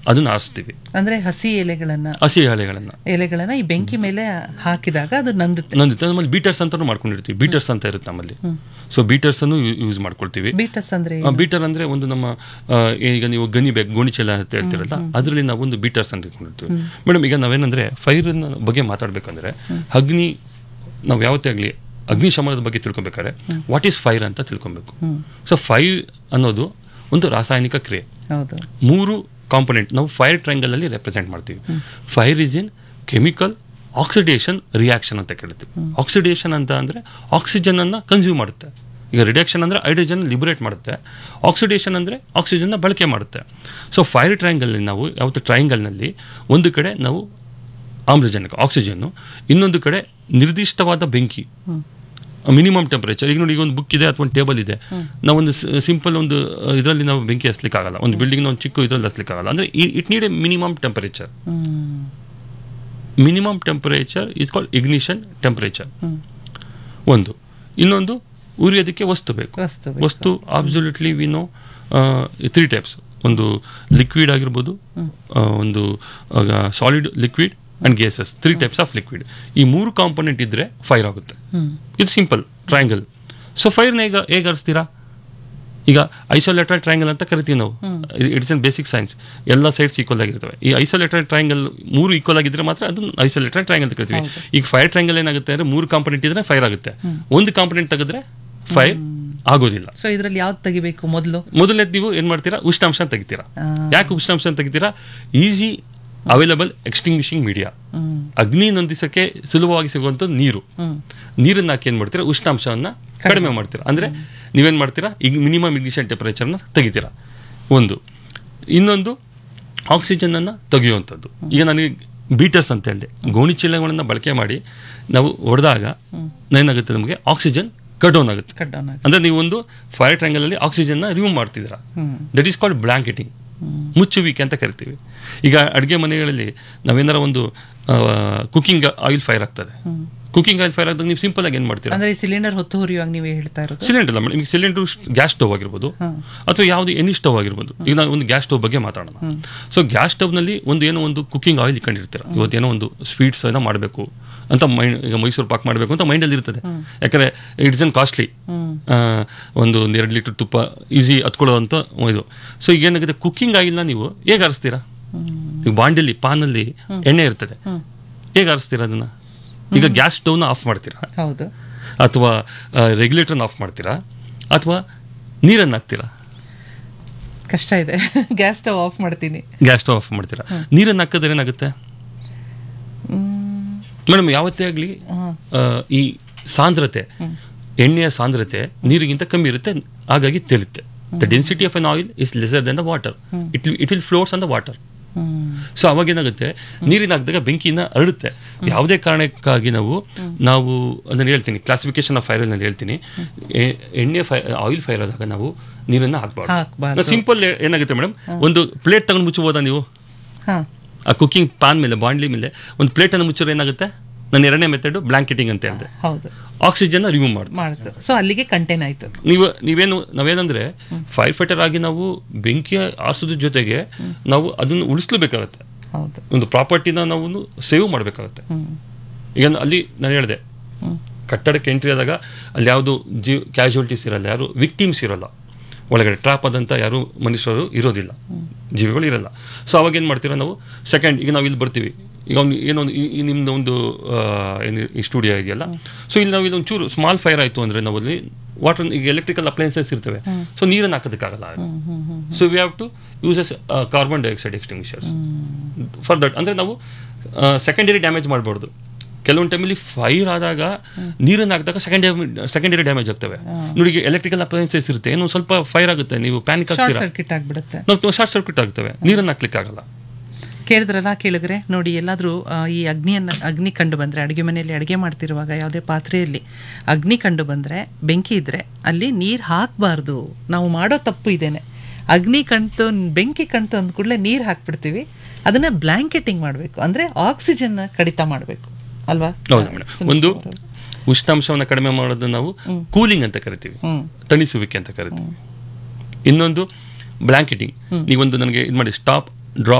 ಅದನ್ನ ಆರಿಸ್ತೀವಿ ಅಂದ್ರೆ ಹಸಿ ಎಲೆಗಳನ್ನ ಹಸಿ ಎಲೆಗಳನ್ನ ಎಲೆಗಳನ್ನ ಈ ಬೆಂಕಿ ಮೇಲೆ ಹಾಕಿದಾಗ ಅದು ನಂದುತ್ತೆ ನಂದಿತ್ತು ನಮ್ಮಲ್ಲಿ ಬೀಟರ್ಸ್ ಅಂತಾನು ಮಾಡ್ಕೊಂಡಿರ್ತೀವಿ ಬೀಟರ್ಸ್ ಅಂತ ಇರುತ್ತೆ ನಮ್ಮಲ್ಲಿ ಸೊ ಬೀಟರ್ಸ್ ಅನ್ನು ಯೂಸ್ ಮಾಡ್ಕೊಳ್ತೀವಿ ಬೀಟಸ್ ಅಂದ್ರೆ ಆ, ಬೀಟರ್ ಅಂದ್ರೆ ಒಂದು ನಮ್ಮ ಆ, ಈಗ ನೀವು ಗನಿ ಬೇಕು ಗೋಣಿಚೀಲ ಅಂತ ಹೇಳ್ತಿರಲ್ಲ ಅದರಲ್ಲಿ ನಾವು ಒಂದು ಬೀಟರ್ಸ್ ಅಂತ ಇಟ್ಕೊಂಡಿರ್ತೀವಿ ಮೇಡಮ್ ಈಗ ನಾವೇನಂದ್ರೆ ಫೈರ್ ಬಗ್ಗೆ ಮಾತಾಡ್ಬೇಕಂದ್ರೆ ಅಗ್ನಿ ನಾವು ಯಾವತ್ತೇ ಆಗಲಿ ಅಗ್ನಿಶಮನದ ಬಗ್ಗೆ ತಿಳ್ಕೊಬೇಕಾದ್ರೆ ವಾಟ್ ಈಸ್ ಫೈರ್ ಅಂತ ತಿಳ್ಕೊಬೇಕು ಸೊ ಫೈರ್ ಅನ್ನೋದು ಒಂದು ರಾಸಾಯನಿಕ ಕ್ರಿಯೆ ಹೌದು ಮೂರು ಕಾಂಪೊನೆಂಟ್ ನಾವು ಫೈರ್ ಟ್ರಯಾಂಗಲ್ ಅಲ್ಲಿ ರೆಪ್ರೆಸೆಂಟ್ ಮಾಡ್ತೀವಿ fire is in chemical oxidation reaction ಅಂತ ಕೇಳ್ತೀವಿ ಆಕ್ಸಿಡೇಷನ್ ಅಂತ ಅಂದ್ರೆ ಆಕ್ಸಿಜನ್ ಅನ್ನ ಕನ್ಸ್ಯೂಮ್ ಮಾಡುತ್ತೆ ಈಗ ರಿಡಕ್ಷನ್ ಅಂದ್ರೆ ಹೈಡ್ರೋಜನ್ ಲಿಬರೇಟ್ ಮಾಡುತ್ತೆ ಆಕ್ಸಿಡೇಷನ್ ಅಂದ್ರೆ ಆಕ್ಸಿಜನ್ ಬಳಕೆ ಮಾಡುತ್ತೆ ಸೊ ಫೈರ್ ಟ್ರಯಾಂಗಲ್ ನಾವು ಯಾವತ್ತು ಟ್ರಯಾಂಗಲ್ನಲ್ಲಿ ಒಂದು ಕಡೆ ನಾವು ಆಮ್ಲಜನಕ ಆಕ್ಸಿಜನ್ ಇನ್ನೊಂದು ಕಡೆ ನಿರ್ದಿಷ್ಟವಾದ ಬೆಂಕಿ ಮಿನಿಮಮ್ ಟೆಂಪರೇಚರ್ ಈಗ ನೋಡಿ ಈಗ ಒಂದು ಬುಕ್ ಇದೆ ಅಥವಾ ಒಂದು ಟೇಬಲ್ ಇದೆ ನಾವೊಂದು ಸಿಂಪಲ್ ಒಂದು ಇದರಲ್ಲಿ ನಾವು ಬೆಂಕಿ ಹಸ್ಲಿಕ್ಕೆ ಆಗಲ್ಲ ಒಂದು ಬಿಲ್ಡಿಂಗ್ ಒಂದು ಚಿಕ್ಕ ಇದರಲ್ಲಿ ಹಸ್ಲಿಕ್ಕೆ ಆಗಲ್ಲ ಅಂದ್ರೆ it need a minimum temperature hmm minimum temperature is called ignition temperature hmm. ಒಂದು ಇನ್ನೊಂದು ಉರಿಯೋದಕ್ಕೆ ವಸ್ತು ಬೇಕು ವಸ್ತು ಬೇಕು. ವಸ್ತು absolutely we know three types ಒಂದು ಲಿಕ್ವಿಡ್ ಆಗಿರ್ಬೋದು ಆ, ಒಂದು solid liquid and gases three types of liquid ಈ ಮೂರು ಕಾಂಪೊನೆಂಟ್ ಇದ್ರೆ ಫೈರ್ ಆಗುತ್ತೆ ಹ್ಮ್ ಇದು ಸಿಂಪಲ್ ಟ್ರಯಾಂಗಲ್ ಸೊ ಫೈರ್ನ ಈಗ ಹೇಗೆ ಹರಿಸ್ತೀರಾ ಈಗ ಐಸೋಲೇಟೆಡ್ ಟ್ರಯಾಂಗಲ್ ಅಂತ ಕರಿತೀವಿ ನಾವು ಇಟ್ಸ್ ಎನ್ ಬೇಸಿಕ್ ಸೈನ್ಸ್ ಎಲ್ಲ ಸೈಡ್ಸ್ ಈಕ್ವಲ್ ಆಗಿರ್ತವೆ ಈ ಐಸೋಲೇಟೆಡ್ ಟ್ರಯಾಂಗಲ್ ಮೂರು ಈಕ್ವಲ್ ಆಗಿದ್ರೆ ಮಾತ್ರ ಅದು ಐಸೋಲೇಟೆಡ್ ಟ್ರಯಾಂಗಲ್ ಅಂತ ಕರಿತೀವಿ ಈಗ ಫೈರ್ ಟ್ರಯಾಂಗಲ್ ಏನಾಗುತ್ತೆ ಅಂದ್ರೆ ಮೂರು ಕಾಂಪೊನೆಂಟ್ ಇದ್ರೆ ಫೈರ್ ಆಗುತ್ತೆ ಒಂದು ಕಾಂಪೊನೆಂಟ್ ತೆಗೆದ್ರೆ ಫೈರ್ ಆಗೋದಿಲ್ಲ ಸೊ ಇದ್ರಲ್ಲಿ ಯಾವ್ದು ತೆಗಿಬೇಕು ಮೊದಲು ಮೊದಲನೇದು ನೀವು ಏನ್ ಮಾಡ್ತೀರಾ ಉಷ್ಣಾಂಶ ತೆಗಿತೀರಾ ಆ. ಯಾಕೆ ಉಷ್ಣಾಂಶ ತೆಗಿತೀರಾ easy available extinguishing media hmm ಅಗ್ನಿ ನಂದಿಸಕ್ಕೆ ಸುಲಭವಾಗಿ ಸಿಗುವಂತ ನೀರು ಹ್ಮ್ ನೀರನ್ನ ಹಾಕಿ ಏನ್ ಮಾಡ್ತೀರಾ ಉಷ್ಣಾಂಶವನ್ನ ಕಡಿಮೆ ಮಾಡ್ತೀರಾ ಅಂದ್ರೆ ನೀವೇನ್ ಮಾಡ್ತೀರಾ ಈಗ ಮಿನಿಮಮ್ ಇಗ್ನಿಷನ್ ಟೆಂಪರೇಚರ್ನ ತೆಗಿತೀರಾ ಒಂದು ಇನ್ನೊಂದು ಆಕ್ಸಿಜನ್ ಅನ್ನ ತೆಗೆಯುವಂಥದ್ದು ಈಗ ನನಗೆ ಬೀಟರ್ಸ್ ಅಂತ ಹೇಳಿದೆ ಗೋಣಿ ಚೀಲಗಳನ್ನ ಬಳಕೆ ಮಾಡಿ ನಾವು ಹೊಡೆದಾಗ ಏನಾಗುತ್ತೆ ನಮಗೆ ಆಕ್ಸಿಜನ್ ಕಟ್ ಡೌನ್ ಆಗುತ್ತೆ ಕಟ್ ಡೌನ್ ಆಗಿ ಅಂದ್ರೆ ನೀವು ಒಂದು ಫೈರ್ ಟ್ರ್ಯಾಂಗಲ್ ಅಲ್ಲಿ ಆಕ್ಸಿಜನ್ ರಿಮೂವ್ ಮಾಡ್ತಿದ್ದೀರಾ hmm that is called blanketing ಮುಚ್ಚುವಿಕೆ ಅಂತ ಕರಿತೀವಿ ಈಗ ಅಡುಗೆ ಮನೆಗಳಲ್ಲಿ ನಾವೇನಾರ ಒಂದು ಕುಕಿಂಗ್ ಆಯಿಲ್ ಫೈರ್ ಆಗ್ತದೆ ಕುಕಿಂಗ್ ಆಯಿಲ್ ಫೈರ್ ಆದಾಗ ನೀವು ಸಿಂಪಲ್ ಆಗಿ ಏನ್ ಮಾಡ್ತೀರಾ ಅಂದ್ರೆ ಸಿಲಿಂಡರ್ ಹೊತ್ತು ಹುರಿಯುವಾಗ ನೀವು ಹೇಳ್ತಾ ಇರೋದು ಸಿಲಿಂಡರ್ ಅಲ್ಲ ಮೇಡಮ್ ಈಗ ಸಿಲಿಂಡರ್ ಗ್ಯಾಸ್ ಸ್ಟವ್ ಆಗಿರ್ಬೋದು ಹ್ಮ್. ಅಥವಾ ಯಾವುದು ಎನಿ ಸ್ಟವ್ ಆಗಿರ್ಬೋದು ಈಗ ನಾವು ಒಂದು ಗ್ಯಾಸ್ ಸ್ಟವ್ ಬಗ್ಗೆ ಮಾತಾಡೋಣ ಸೊ ಗ್ಯಾಸ್ ಸ್ಟವ್ ನಲ್ಲಿ ಒಂದು ಏನೋ ಒಂದು ಕುಕಿಂಗ್ ಆಯಿಲ್ ಇಟ್ಕೊಂಡಿರ್ತೀರ ಇವತ್ತೇನೋ ಒಂದು ಸ್ವೀಟ್ಸ್ ಏನೋ ಮಾಡಬೇಕು ಅಂತ ಮೈಂಡ್ ಈಗ ಮೈಸೂರು ಪಾಕ್ ಮಾಡಬೇಕು ಅಂತ ಮೈಂಡಲ್ಲಿ ಇರ್ತದೆ ಯಾಕಂದ್ರೆ ಇಟ್ಸ್ ಅನ್ ಕಾಸ್ಟ್ಲಿ ಹ್ಮ್ ಒಂದು ಒಂದು ಎರಡು ಲೀಟರ್ ತುಪ್ಪ ಈಸಿ ಹತ್ಕೊಳ್ಳೋವಂಥ ಇದು ಸೊ ಈಗ ಏನಾಗುತ್ತೆ ಕುಕಿಂಗ್ ಆಯಿಲ್ನ ನೀವು ಹೇಗೆ ಆರಿಸ್ತೀರಾ ಈಗ ಬಾಂಡಲ್ಲಿ ಪಾನಲ್ಲಿ ಎಣ್ಣೆ ಇರ್ತದೆ ಹೇಗೆ ಆರಿಸ್ತೀರಾ ಅದನ್ನ ಈಗ ಗ್ಯಾಸ್ ಸ್ಟವ್ನ ಆಫ್ ಮಾಡ್ತೀರಾ ಹೌದು ಅಥವಾ ರೆಗ್ಯುಲೇಟರ್ನ ಆಫ್ ಮಾಡ್ತೀರಾ ಅಥವಾ ನೀರನ್ನು ಹಾಕ್ತೀರಾ ಕಷ್ಟ ಇದೆ ಗ್ಯಾಸ್ ಸ್ಟವ್ ಆಫ್ ಮಾಡ್ತೀನಿ ಗ್ಯಾಸ್ ಸ್ಟವ್ ಆಫ್ ಮಾಡ್ತೀರಾ ನೀರನ್ನು ಹಾಕಿದ್ರೆ ಏನಾಗುತ್ತೆ ಹ್ಮ್ ಮೇಡಮ್ ಯಾವತ್ತೇ ಆಗಲಿ ಈ ಸಾಂದ್ರತೆ ಎಣ್ಣೆಯ ಸಾಂದ್ರತೆ ನೀರಿಗಿಂತ ಕಮ್ಮಿ ಇರುತ್ತೆ ಹಾಗಾಗಿ ತೇಲುತ್ತೆ the density of an oil is lesser than the water it it will floats on the water hmm so ಅವಾಗ ಏನಾಗುತ್ತೆ ನೀರಿನ ಹಾಕಿದಾಗ ಬೆಂಕಿನ ಹರಡುತ್ತೆ ಯಾವುದೇ ಕಾರಣಕ್ಕಾಗಿ ನಾವು ನಾವು ಅದನ್ನು ಹೇಳ್ತೀನಿ ಕ್ಲಾಸಿಫಿಕೇಶನ್ ಆಫ್ ಫೈರ್ ನಾನು ಹೇಳ್ತೀನಿ ಎ- ಎಣ್ಣೆ ಫೈ ಆಯಿಲ್ ಫೈರ್ ಆದಾಗ ನಾವು ನೀರನ್ನ ಹಾಕ್ಬಾರ್ದು ಹಾಕ್ಬಾರ್ದು. ಸಿಂಪಲ್ ಏನಾಗುತ್ತೆ ಮೇಡಮ್ ಒಂದು ಪ್ಲೇಟ್ ತಗೊಂಡು ಮುಚ್ಚಬೋದಾ ನೀವು ಹಾ ಆ ಕುಕಿಂಗ್ ಪಾನ್ ಮೇಲೆ ಬಾಂಡ್ಲಿ ಮೇಲೆ ಒಂದು ಪ್ಲೇಟ್ ಅನ್ನು ಮುಚ್ಚಿದ್ರೆ ಏನಾಗುತ್ತೆ ನನ್ನ ಎರಡನೇ ಮೆಥಡ್ ಬ್ಲಾಂಕೆಟಿಂಗ್ ಅಂತ ಹೇಳಿದೆ ಹೌದು ಆಕ್ಸಿಜನ್ ರಿಮೂವ್ ಮಾಡ್ತೀವಿ ಮಾಡ್ತು ಸೊ ಅಲ್ಲಿಗೆ ಕಂಟೈನ್ ಆಯ್ತು ನೀವು ನೀವೇನು ನಾವೇನಂದ್ರೆ ಫೈರ್ ಫೈಟರ್ ಆಗಿ ನಾವು ಬೆಂಕಿ ಆರಿಸೋದ್ರ ಜೊತೆಗೆ ನಾವು ಅದನ್ನು ಉಳಿಸ್ಲೇಬೇಕಾಗತ್ತೆ ಹೌದು ಒಂದು ಪ್ರಾಪರ್ಟಿನ ನಾವು ಸೇವ್ ಮಾಡಬೇಕಾಗತ್ತೆ ಹ್ಮ್ ಈಗ ಅಲ್ಲಿ ನಾನು ಹೇಳಿದೆ ಹ್ಮ್ ಕಟ್ಟಡಕ್ಕೆ ಎಂಟ್ರಿ ಆದಾಗ ಅಲ್ಲಿ ಯಾವುದು ಜೀವ್ ಕ್ಯಾಶುಯಾಲಿಟೀಸ್ ಇರಲ್ಲ ಯಾರು ವಿಕ್ಟಿಮ್ಸ್ ಇರಲ್ಲ ಒಳಗಡೆ ಟ್ರಾಪ್ ಆದಂಥ ಯಾರು ಮನುಷ್ಯರು ಇರೋದಿಲ್ಲ ಜೀವಿಗಳು ಇರಲ್ಲ ಸೊ ಅವಾಗ ಏನು ಮಾಡ್ತೀರಾ ನಾವು ಸೆಕೆಂಡ್ ಈಗ ನಾವು ಇಲ್ಲಿ ಬರ್ತೀವಿ ಈಗ ಒಂದು ಏನೊಂದು ಈ- ಈ ನಿಮ್ದು ಒಂದು ಆ, ಏನು ಈ ಸ್ಟುಡಿಯೋ ಇದೆಯಲ್ಲ ಸೊ ಇಲ್ಲಿ ನಾವು ಇದೊಂದು ಚೂರು ಸ್ಮಾಲ್ ಫೈರ್ ಆಯಿತು ಅಂದರೆ ನಾವು ಅಲ್ಲಿ ವಾಟರ್ ಈಗ ಎಲೆಕ್ಟ್ರಿಕಲ್ ಅಪ್ಲಯನ್ಸಸ್ ಇರ್ತವೆ ಸೊ ನೀರನ್ನು ಹಾಕೋದಕ್ಕಾಗಲ್ಲ hmm hmm hmm so we have to use as carbon dioxide extinguishers for that ಅಂದರೆ ನಾವು ಸೆಕೆಂಡರಿ ಡ್ಯಾಮೇಜ್ ಮಾಡಬಾರ್ದು ಕೆಲವೊಂದು ಟೈಮಲ್ಲಿ ಫೈರ್ ಆದಾಗ ನೀರನ್ನು ಹಾಕಿದಾಗ ಸೆಕೆಂಡರಿ ಸೆಕೆಂಡರಿ ಡ್ಯಾಮೇಜ್ ಆಗ್ತವೆ ನೋಡಿ ಎಲೆಕ್ಟ್ರಿಕಲ್ ಅಪ್ಲಯನ್ಸಸ್ ಇರುತ್ತೆ ಏನೋ ಸ್ವಲ್ಪ ಫೈರ್ ಆಗುತ್ತೆ ನೀವು ಪ್ಯಾನಿಕ್ ಶಾರ್ಟ್ ಆಗ್ತೀರಾ ಸರ್ಕ್ಯೂಟ್ ಆಗ್ಬಿಡುತ್ತೆ ನಾವು ಶಾರ್ಟ್ ಸರ್ಕ್ಯೂಟ್ ಆಗ್ತವೆ ನೀರನ್ನು ಹಾಕ್ಲಿಕ್ಕೆ ಆಗಲ್ಲ ಕೇಳಿದ್ರಲ್ಲ ಕೇಳಿದ್ರೆ ನೋಡಿ ಎಲ್ಲಾದ್ರೂ ಆ, ಈ ಅಗ್ನಿಯನ್ನ ಅಗ್ನಿ ಕಂಡು ಬಂದ್ರೆ ಅಡುಗೆ ಮನೆಯಲ್ಲಿ ಅಡುಗೆ ಮಾಡ್ತಿರುವಾಗ ಯಾವುದೇ ಪಾತ್ರೆಯಲ್ಲಿ ಅಗ್ನಿ ಕಂಡು ಬಂದ್ರೆ ಬೆಂಕಿ ಇದ್ರೆ ಅಲ್ಲಿ ನೀರ್ ಹಾಕಬಾರ್ದು ನಾವು ಮಾಡೋ ತಪ್ಪು ಇದೇನೆ ಅಗ್ನಿ ಕಣ್ತು ಬೆಂಕಿ ಕಣ್ತು ಅಂದ ಕೂಡಲೇ ನೀರ್ ಹಾಕ್ಬಿಡ್ತೀವಿ ಅದನ್ನ ಬ್ಲಾಂಕೆಟಿಂಗ್ ಮಾಡಬೇಕು ಅಂದ್ರೆ ಆಕ್ಸಿಜನ್ ಕಡಿತ ಮಾಡಬೇಕು ಅಲ್ವಾ ಹೌದು ಮೇಡಮ್ ಒಂದು ಉಷ್ಣಾಂಶವನ್ನು ಕಡಿಮೆ ಮಾಡೋದನ್ನ ನಾವು ಕೂಲಿಂಗ್ ಅಂತ ಕರಿತೀವಿ ಹ್ಮ್ ತಣಿಸುವಿಕೆ ಅಂತ ಕರಿತೀವಿ ಇನ್ನೊಂದು ಬ್ಲಾಂಕೆಟಿಂಗ್ ನೀವೊಂದು ನನಗೆ ಇದು ಮಾಡಿ ಸ್ಟಾಪ್ ಡ್ರಾಪ್